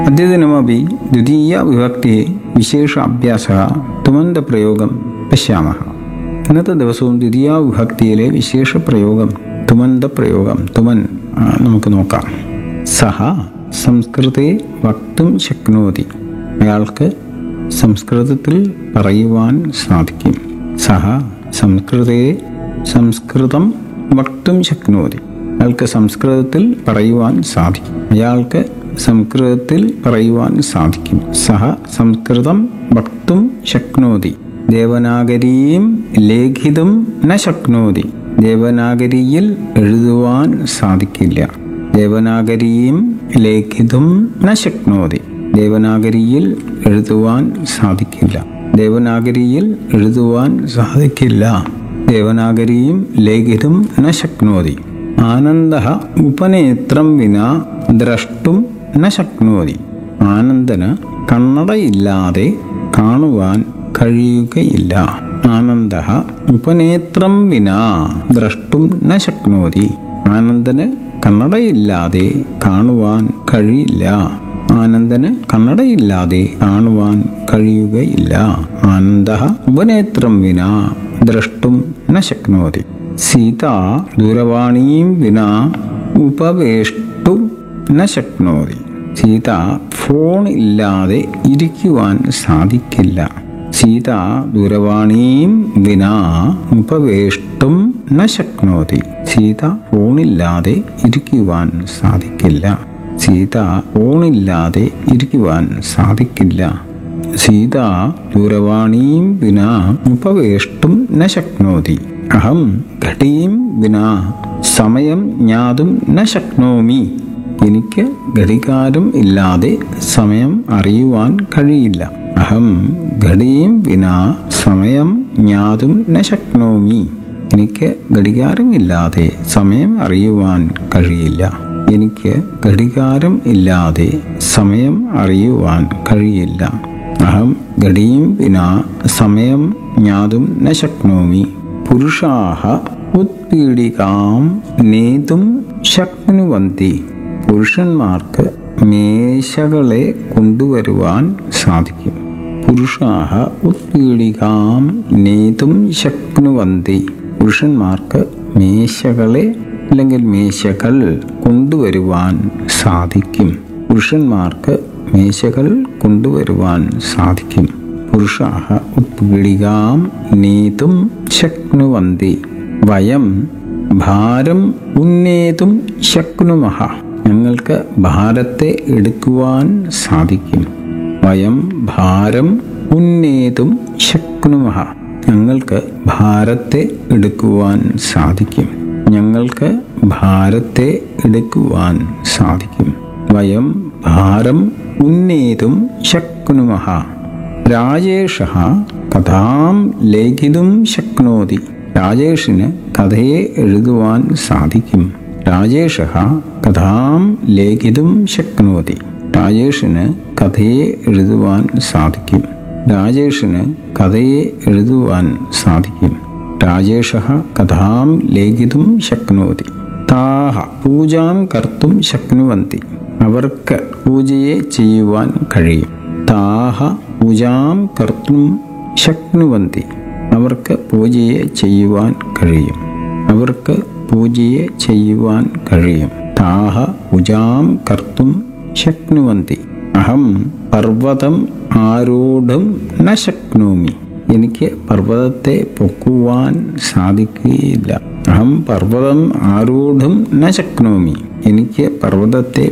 अद्यतनमपि द्वितीयविभक्तेः विशेष अभ्यासः തുമന്തപ്രയോഗം പശ്യാമः ഇന്നത്തെ ദിവസവും ദ്വിതീയ വിഭക്തിയിലെ വിശേഷ പ്രയോഗം തുമന്ത പ്രയോഗം തുമൻ ആ, നമുക്ക് നോക്കാം സഹ സംസ്കൃതെ വക്തും ശക്നോതി അയാൾക്ക് സംസ്കൃതത്തിൽ പറയുവാൻ സാധിക്കും സഹ സംസ്കൃതേ സംസ്കൃതം വക്തും ശക്നോതി അയാൾക്ക് സംസ്കൃതത്തിൽ പറയുവാൻ സാധിക്കും അയാൾക്ക് സംസ്കൃതത്തിൽ പറയുവാൻ സാധിക്കും സഹ സംസ്കൃതം വക്തും ശക്നോതി ദേവനാഗരീം ലേഖിതും ന ശക്നോതി ദേവനാഗരിയിൽ എഴുതുവാൻ സാധിക്കില്ല ദേവനാഗരിയും ലേഖിതും ന ശക്നോതി ദേവനാഗരിയിൽ എഴുതുവാൻ സാധിക്കില്ല ദേവനാഗരിയിൽ എഴുതുവാൻ സാധിക്കില്ല ദേവനാഗരിയും ലേഖിതും ന ശക്നോതി ആനന്ദ ഉപനേത്രം വിന ദ്രഷ്ടും ന ശക്നോതി ആനന്ദന് കണ്ണടയില്ലാതെ കാണുവാൻ കഴിയുകയില്ല ആനന്ദ ഉപനേത്രം വിന ദ്രഷ്ടും ന ശക്നോതി ആനന്ദന് കണ്ണടയില്ലാതെ കാണുവാൻ കഴിയില്ല ആനന്ദന് കണ്ണടയില്ലാതെ കാണുവാൻ കഴിയുകയില്ല ആനന്ദ ഉപനേത്രം വിന ദ്രഷ്ടും ന ശക്നോതി സീത ദൂരവാണീം വിന ഉപവേഷ്ടു ന ശക്നോതി സീത ഫോൺ ഇല്ലാതെ ഇരിക്കുവാൻ സാധിക്കില്ല സീത ദൂരവാണീം വിന ഉപവേഷ്ടും ന ശക്നോതി സീത ഫോണില്ലാതെ ഇരിക്കുവാൻ സാധിക്കില്ല സീത ഫോണില്ലാതെ ഇരിക്കുവാൻ സാധിക്കില്ല സീത ദൂരവാണീം വിന ഉപവേഷ്ടും ന ശക്നോതി അഹം ഘടീം വിന സമയം ജ്ഞാതും ന ശക്നോമി എനിക്ക് ഘടികാരം ഇല്ലാതെ സമയം അറിയുവാൻ കഴിയില്ല അഹം ഘടീം വിന സമയം ജ്ഞാതും ന ശക്നോമി എനിക്ക് ഘടികാരം ഇല്ലാതെ സമയം അറിയുവാൻ കഴിയില്ല എനിക്ക് ഘടികാരം ഇല്ലാതെ സമയം അറിയുവാൻ കഴിയില്ല അഹം ഘടീം വിന സമയം ജ്ഞാതും ന ശക്നോമി പുരുഷാഹ ഉത്പീഡികാം നേതും ശക്നുവന്തി പുരുഷന്മാർക്ക് മേശകളെ കൊണ്ടുവരുവാൻ സാധിക്കും പുരുഷാഹ ഉത്പീഡികാം നേതും ശക്നുവന്തി പുരുഷന്മാർക്ക് മേശകളെ അല്ലെങ്കിൽ മേശകൾ കൊണ്ടുവരുവാൻ സാധിക്കും പുരുഷന്മാർക്ക് മേശകൾ കൊണ്ടുവരുവാൻ സാധിക്കും പുരുഷാഹ ഉത്പീഡികാം നേതും ശക്നുവന്തി വയം ഭാരം ഉന്നേതും ശക്നുമഹ ഞങ്ങൾക്ക് ഭാരത്തെ എടുക്കുവാൻ സാധിക്കും വയം ഭാരം ഉന്നേതും ശക്നുമഹ ഞങ്ങൾക്ക് ഭാരത്തെ എടുക്കുവാൻ സാധിക്കും ഞങ്ങൾക്ക് ഭാരത്തെ എടുക്കുവാൻ സാധിക്കും വയം ഭാരം ഉന്നേതും ശക്നുമഹ രാജേഷ കഥാം ലേഖിതും ശക്നോതി രാജേഷിന് കഥയെ എഴുതുവാൻ സാധിക്കും രാജേഷ കഥാം ലേഖിതും ശക്നോതി രാജേഷിന് കഥയെ എഴുതുവാൻ സാധിക്കും രാജേഷിന് കഥയെ എഴുതുവാൻ സാധിക്കും രാജേഷ കഥാം ലേഖിതും ശക്നോതി താഹ പൂജാം കർത്തും ശക്നുവന്തി അവർക്ക് പൂജയെ ചെയ്യുവാൻ കഴിയും താഹ പൂജാം കർത്തും ശക്നുവന്തി അവർക്ക് പൂജയെ ചെയ്യുവാൻ കഴിയും അവർക്ക് പൂജയെ ചെയ്യുവാൻ കഴിയും താഹ പൂജാം കർത്തും ശക്നുവന്തി അഹം പർവ്വതം ആരൂഢും ന ശക്നോമി എനിക്ക് പർവ്വതത്തെ പൊക്കുവാൻ സാധിക്കുകയില്ല അഹം പർവ്വതം ആരൂഢും ന ശക്നോമി എനിക്ക് പർവ്വതത്തെ